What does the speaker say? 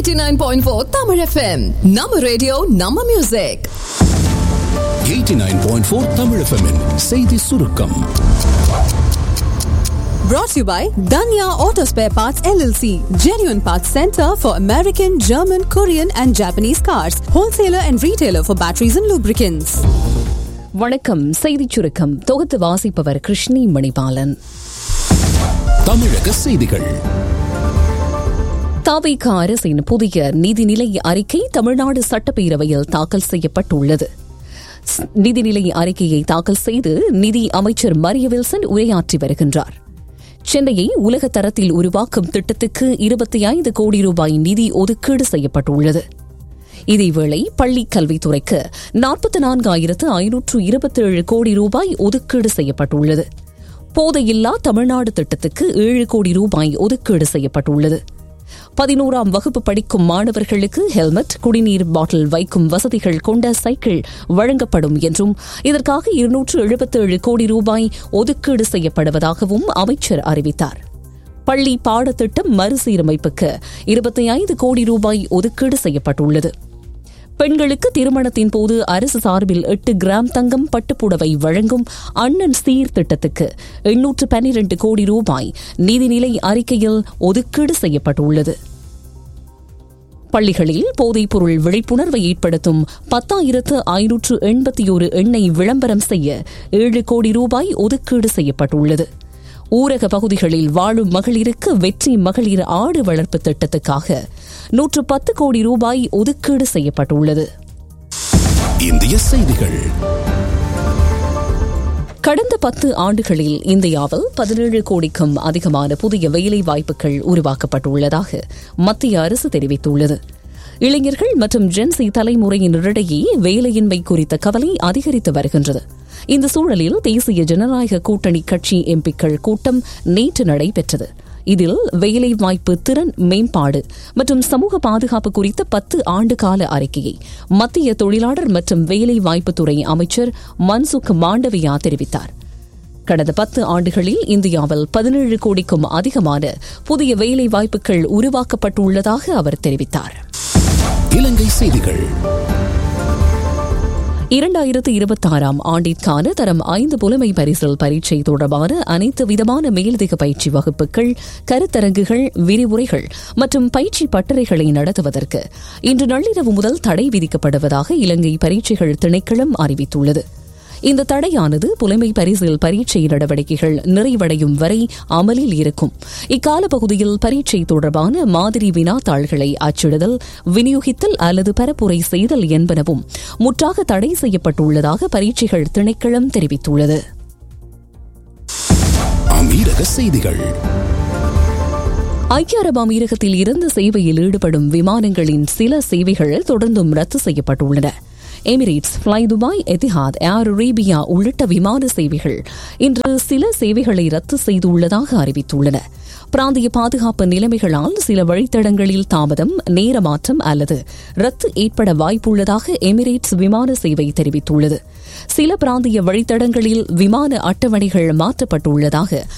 89.4 Tamil FM. நம்ம radio நம்ம music 89.4 Tamil FM -இன் செய்தி சுருக்கம் brought to you by Danya Auto Spare Parts LLC, genuine parts center for American, German, Korean and Japanese cars, wholesaler and retailer for batteries and lubricants. வணக்கம் செய்திச் சுருக்கம் தொகுத்து வாசிப்பவர் கிருஷ்ணி மணிபாலன் தமிழக செய்திகள் தாபிக அரசின் புதிய நிதிநிலை அறிக்கை தமிழ்நாடு சட்டப்பேரவையில் தாக்கல் செய்யப்பட்டுள்ளது ஸ்- நிதிநிலை அறிக்கையை தாக்கல் செய்து நிதி அமைச்சர் மரிய வில்சன் உரையாற்றி வருகின்றார் சென்னையை உலக தரத்தில் உருவாக்கும் திட்டத்துக்கு இருபத்தி ஐந்து கோடி ரூபாய் நிதி ஒதுக்கீடு செய்யப்பட்டுள்ளது இதேவேளை பள்ளிக் கல்வித்துறைக்கு நாற்பத்தி நான்காயிரத்து ஐநூற்று இருபத்தேழு கோடி ரூபாய் ஒதுக்கீடு செய்யப்பட்டுள்ளது போதையில்லா தமிழ்நாடு திட்டத்துக்கு ஏழு கோடி ரூபாய் ஒதுக்கீடு செய்யப்பட்டுள்ளது பதினோராம் வகுப்பு படிக்கும் மாணவர்களுக்கு ஹெல்மெட் குடிநீர் பாட்டில் வைக்கும் வசதிகள் கொண்ட சைக்கிள் வழங்கப்படும் என்றும் இதற்காக இருநூற்று எழுபத்தேழு கோடி ரூபாய் ஒதுக்கீடு செய்யப்படுவதாகவும் அமைச்சர் அறிவித்தார் பள்ளி பாடத்திட்டம் மறுசீரமைப்புக்கு இருபத்தி ஐந்து கோடி ரூபாய் ஒதுக்கீடு செய்யப்பட்டுள்ளது பெண்களுக்கு திருமணத்தின் போது அரசு சார்பில் எட்டு கிராம் தங்கம் பட்டுப்புடவை வழங்கும் அண்ணன் சீர் திட்டத்துக்கு எண்ணூற்று பன்னிரண்டு கோடி ரூபாய் நிதிநிலை அறிக்கையில் ஒதுக்கீடு செய்யப்பட்டுள்ளது பள்ளிகளில் போதைப்பொருள் விழிப்புணர்வை ஏற்படுத்தும் பத்தாயிரத்து ஐநூற்று எண்பத்தி ஒரு எண்ணெய் விளம்பரம் செய்ய ஏழு கோடி ரூபாய் ஒதுக்கீடு செய்யப்பட்டுள்ளது ஊரக பகுதிகளில் வாழும் மகளிருக்கு வெற்றி மகளிர் ஆடு வளர்ப்பு திட்டத்துக்காக நூற்று பத்து கோடி ரூபாய் ஒதுக்கீடு செய்யப்பட்டுள்ளது இந்திய செய்திகள் கடந்த பத்து ஆண்டுகளில் இந்தியாவில் பதினேழு கோடிக்கும் அதிகமான புதிய வேலை வாய்ப்புகள் உருவாக்கப்பட்டுள்ளதாக மத்திய அரசு தெரிவித்துள்ளது இளைஞர்கள் மற்றும் ஜென்சி தலைமுறையினரிடையே வேலையின்மை குறித்த கவலை அதிகரித்து வருகின்றது இந்த சூழலில் தேசிய ஜனநாயக கூட்டணி கட்சி எம்பிக்கள் கூட்டம் நேற்று நடைபெற்றது இதில் வேலைவாய்ப்பு திறன் மேம்பாடு மற்றும் சமூக பாதுகாப்பு குறித்த பத்து ஆண்டு கால அறிக்கையை மத்திய தொழிலாளர் மற்றும் வேலைவாய்ப்புத்துறை அமைச்சர் மன்சுக் மாண்டவியா தெரிவித்தார் கடந்த பத்து ஆண்டுகளில் இந்தியாவில் பதினேழு கோடிக்கும் அதிகமான புதிய வேலை வாய்ப்புகள் உருவாக்கப்பட்டுள்ளதாக அவர் தெரிவித்தார் இலங்கை செய்திகள் இரண்டாயிரத்து இருபத்தாறாம் ஆண்டிற்கான தரம் ஐந்து புலமை பரிசில் பரீட்சை தொடர்பான அனைத்து விதமான மேலதிக பயிற்சி வகுப்புகள் கருத்தரங்குகள் விரிவுரைகள் மற்றும் பயிற்சி பட்டறைகளை நடத்துவதற்கு இன்று நள்ளிரவு முதல் தடை விதிக்கப்படுவதாக இலங்கை பரீட்சைகள் திணைக்களம் அறிவித்துள்ளது இந்த தடையானது புலமை பரிசில் பரீட்சை நடவடிக்கைகள் நிறைவடையும் வரை அமலில் இருக்கும் இக்கால பகுதியில் பரீட்சை தொடர்பான மாதிரி வினாத்தாள்களை அச்சிடுதல் விநியோகித்தல் அல்லது பரப்புரை செய்தல் என்பனவும் முற்றாக தடை செய்யப்பட்டுள்ளதாக பரீட்சைகள் திணைக்களம் தெரிவித்துள்ளது அமீரக செய்திகள் ஐக்கிய அரபு அமீரகத்தில் இருந்து சேவையில் ஈடுபடும் விமானங்களின் சில சேவைகள் தொடர்ந்தும் ரத்து செய்யப்பட்டுள்ளன Emirates fly Dubai Etihad air Arabia உள்ளிட்ட விமான சேவைகள் இன்று சில சேவைகளை ரத்து செய்துள்ளதாக அறிவித்துள்ளன பிராந்திய பாதுகாப்பு நிலைமைகளால் சில வழித்தடங்களில் தாமதம் நேரமாற்றம் அல்லது ரத்து ஏற்பட வாய்ப்புள்ளதாக எமிரேட்ஸ் விமான சேவை தெரிவித்துள்ளது சில பிராந்திய வழித்தடங்களில் விமான அட்டவணைகள் மாற்றப்பட்டுள்ளதாக